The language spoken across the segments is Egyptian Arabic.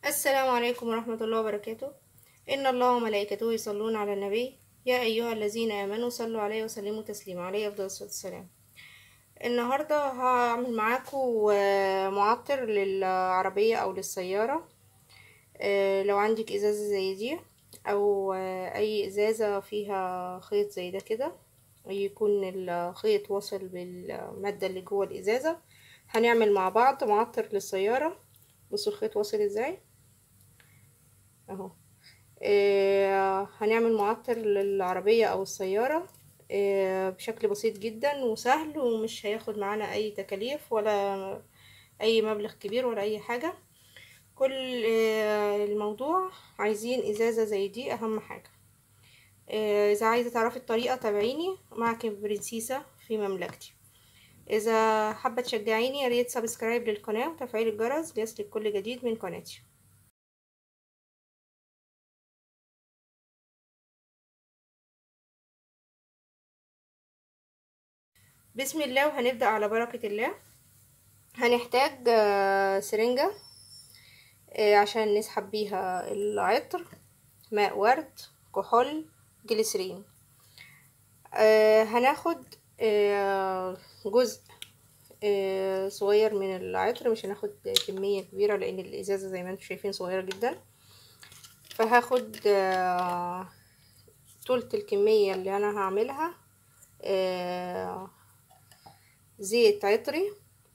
السلام عليكم ورحمة الله وبركاته إن الله وملائكته يصلون على النبي يا أيها الذين آمنوا صلوا عليه وسلموا تسليما عليه أفضل الصلاة والسلام النهاردة هعمل معاكم آه، معطر للعربية أو للسيارة آه، لو عندك إزازة زي دي أو آه، أي إزازة فيها خيط زي ده كده يكون الخيط واصل بالمادة اللي جوه الإزازة هنعمل مع بعض معطر للسيارة بصوا الخيط واصل ازاي اهو آه هنعمل معطر للعربية او السيارة آه بشكل بسيط جدا وسهل ومش هياخد معانا اي تكاليف ولا اي مبلغ كبير ولا اي حاجة كل آه الموضوع عايزين ازازة زي دي اهم حاجة آه اذا عايزة تعرفي الطريقة تابعيني معك برنسيسة في مملكتي اذا حابه تشجعيني يا ريت سبسكرايب للقناه وتفعيل الجرس ليصلك كل جديد من قناتي بسم الله وهنبدا على بركه الله هنحتاج سرنجه عشان نسحب بيها العطر ماء ورد كحول جليسرين هناخد جزء صغير من العطر مش هناخد كمية كبيرة لان الازازة زي ما انتم شايفين صغيرة جدا فهاخد تلت الكمية اللي انا هعملها زيت عطري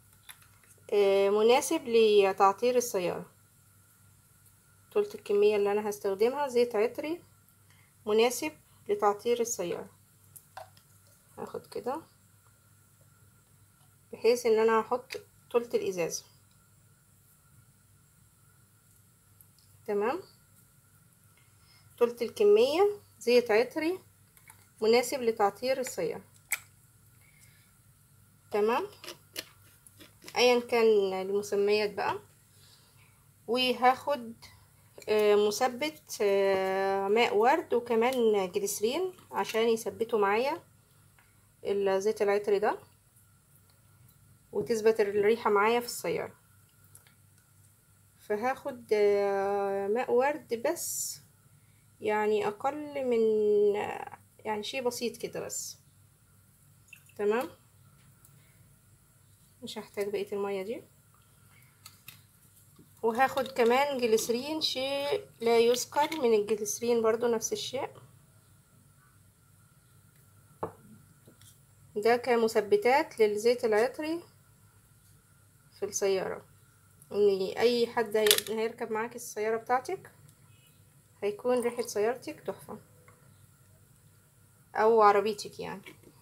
مناسب لتعطير السيارة تلت الكمية اللي انا هستخدمها زيت عطري مناسب لتعطير السيارة هاخد كده بحيث ان انا هحط تلت الازازة تمام تلت الكمية زيت عطري مناسب لتعطير السيارة تمام ايا كان المسميات بقى وهاخد مثبت ماء ورد وكمان جليسرين عشان يثبتوا معايا الزيت العطري ده وتثبت الريحة معايا في السيارة فهاخد ماء ورد بس يعني اقل من يعني شيء بسيط كده بس تمام مش هحتاج بقية المية دي وهاخد كمان جليسرين شيء لا يذكر من الجليسرين برضو نفس الشيء ده كمثبتات للزيت العطري في السيارة ان اي حد هيركب معاك السيارة بتاعتك هيكون ريحة سيارتك تحفة او عربيتك يعني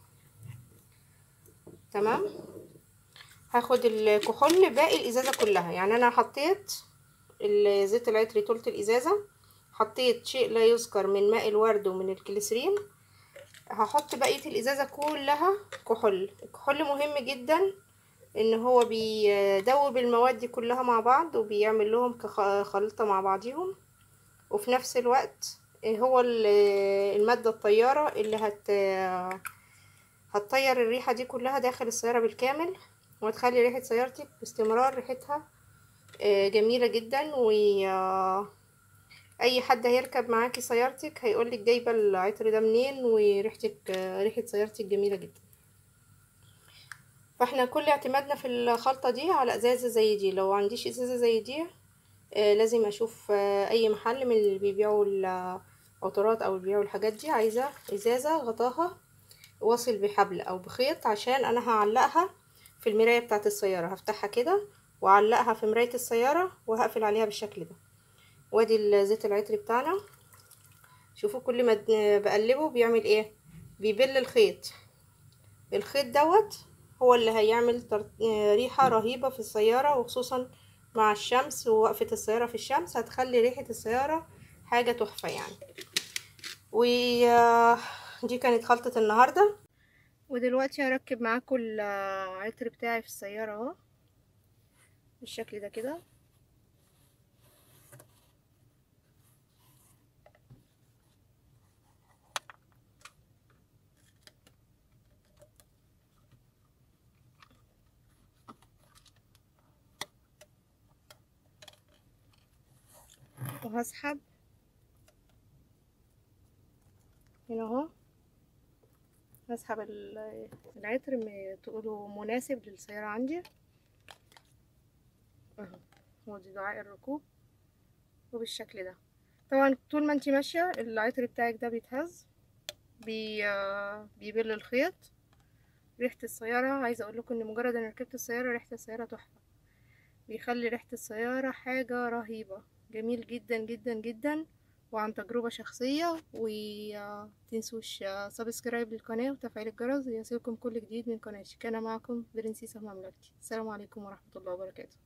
تمام هاخد الكحول باقي الازازة كلها يعني انا حطيت الزيت العطري تلت الازازة حطيت شيء لا يذكر من ماء الورد ومن الكليسرين هحط بقية الازازة كلها كحول الكحول مهم جدا ان هو بيدوب المواد دي كلها مع بعض وبيعمل لهم كخلطة مع بعضهم وفي نفس الوقت هو المادة الطيارة اللي هت هتطير الريحة دي كلها داخل السيارة بالكامل وتخلي ريحة سيارتك باستمرار ريحتها جميلة جدا و اي حد هيركب معاكي سيارتك هيقولك جايبة العطر ده منين وريحتك ريحة سيارتك جميلة جدا فاحنا كل اعتمادنا في الخلطة دي على ازازة زي دي لو عنديش ازازة زي دي آه لازم اشوف آه اي محل من اللي بيبيعوا العطورات او بيبيعوا الحاجات دي عايزة ازازة غطاها واصل بحبل او بخيط عشان انا هعلقها في المراية بتاعة السيارة هفتحها كده واعلقها في مراية السيارة وهقفل عليها بالشكل ده وادي الزيت العطري بتاعنا شوفوا كل ما بقلبه بيعمل ايه بيبل الخيط الخيط دوت هو اللي هيعمل ريحة رهيبة في السيارة وخصوصا مع الشمس ووقفة السيارة في الشمس هتخلي ريحة السيارة حاجة تحفة يعني ودي كانت خلطة النهاردة ودلوقتي هركب معاكم العطر بتاعي في السيارة اهو بالشكل ده كده وهسحب هنا اهو هسحب ال- العطر م- تقولوا مناسب للسيارة عندي اهو هو دي دعاء الركوب وبالشكل ده طبعا طول ما انتي ماشية العطر بتاعك ده بيتهز بي آه، بيبل الخيط ريحة السيارة عايزة اقول لكم ان مجرد ان ركبت السيارة ريحة السيارة تحفة بيخلي ريحة السيارة حاجة رهيبة جميل جدا جدا جدا وعن تجربة شخصية وتنسوش سبسكرايب للقناة وتفعيل الجرس ليصلكم كل جديد من قناتي كان معكم برنسيسة مملكتي السلام عليكم ورحمة الله وبركاته